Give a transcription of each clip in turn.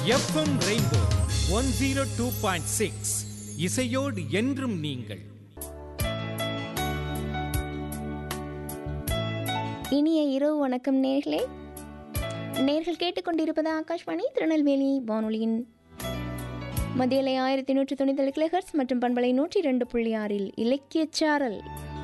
FM rainbow one zero two point six இசையோடு என்றும் நீங்கள் இனிய இரவு வணக்கம் நேர்களே நேர்கள் கேட்டுக்கொண்டிருப்பது ஆகாஷ்வாணி திருநெல்வேலி வானொலியின் மதியலை ஆயிரத்தி நூற்றி தொண்ணூத்தி கிலோஹெர்ட்ஸ் மற்றும் பண்பலை நூற்றி ரெண்டு புள்ளி ஆறில் இலக்கியச் சாரல்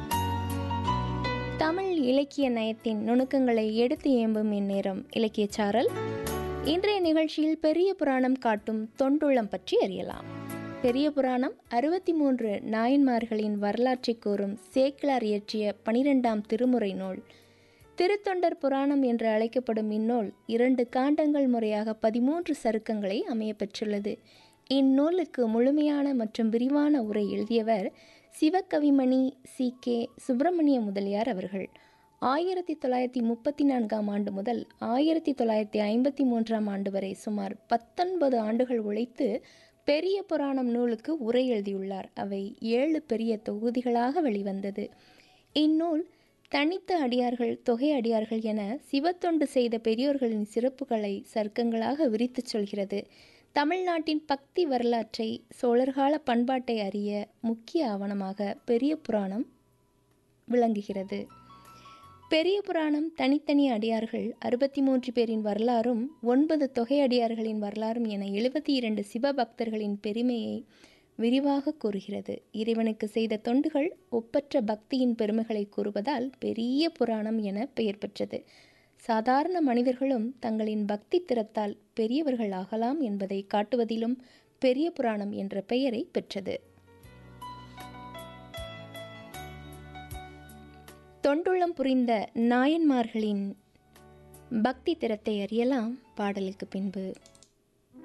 தமிழ் இலக்கிய நயத்தின் நுணுக்கங்களை எடுத்து ஏம்பும் இந்நேரம் இலக்கியச் சாரல் இன்றைய நிகழ்ச்சியில் பெரிய புராணம் காட்டும் தொண்டுள்ளம் பற்றி அறியலாம் பெரிய புராணம் அறுபத்தி மூன்று நாயன்மார்களின் வரலாற்றை கூறும் சேக்கிலார் இயற்றிய பனிரெண்டாம் திருமுறை நூல் திருத்தொண்டர் புராணம் என்று அழைக்கப்படும் இந்நூல் இரண்டு காண்டங்கள் முறையாக பதிமூன்று சருக்கங்களை அமைய பெற்றுள்ளது இந்நூலுக்கு முழுமையான மற்றும் விரிவான உரை எழுதியவர் சிவகவிமணி சி கே சுப்பிரமணிய முதலியார் அவர்கள் ஆயிரத்தி தொள்ளாயிரத்தி முப்பத்தி நான்காம் ஆண்டு முதல் ஆயிரத்தி தொள்ளாயிரத்தி ஐம்பத்தி மூன்றாம் ஆண்டு வரை சுமார் பத்தொன்பது ஆண்டுகள் உழைத்து பெரிய புராணம் நூலுக்கு உரை எழுதியுள்ளார் அவை ஏழு பெரிய தொகுதிகளாக வெளிவந்தது இந்நூல் தனித்த அடியார்கள் தொகை அடியார்கள் என சிவத்தொண்டு செய்த பெரியோர்களின் சிறப்புகளை சர்க்கங்களாக விரித்துச் சொல்கிறது தமிழ்நாட்டின் பக்தி வரலாற்றை சோழர்கால பண்பாட்டை அறிய முக்கிய ஆவணமாக பெரிய புராணம் விளங்குகிறது பெரிய புராணம் தனித்தனி அடியார்கள் அறுபத்தி மூன்று பேரின் வரலாறும் ஒன்பது தொகை அடியார்களின் வரலாறும் என எழுபத்தி இரண்டு சிவபக்தர்களின் பெருமையை விரிவாக கூறுகிறது இறைவனுக்கு செய்த தொண்டுகள் ஒப்பற்ற பக்தியின் பெருமைகளை கூறுவதால் பெரிய புராணம் என பெயர் பெற்றது சாதாரண மனிதர்களும் தங்களின் பக்தி திறத்தால் பெரியவர்கள் ஆகலாம் என்பதை காட்டுவதிலும் பெரிய புராணம் என்ற பெயரை பெற்றது தொண்டுள்ளம் புரிந்த நாயன்மார்களின் பக்தி திறத்தை அறியலாம் பாடலுக்கு பின்பு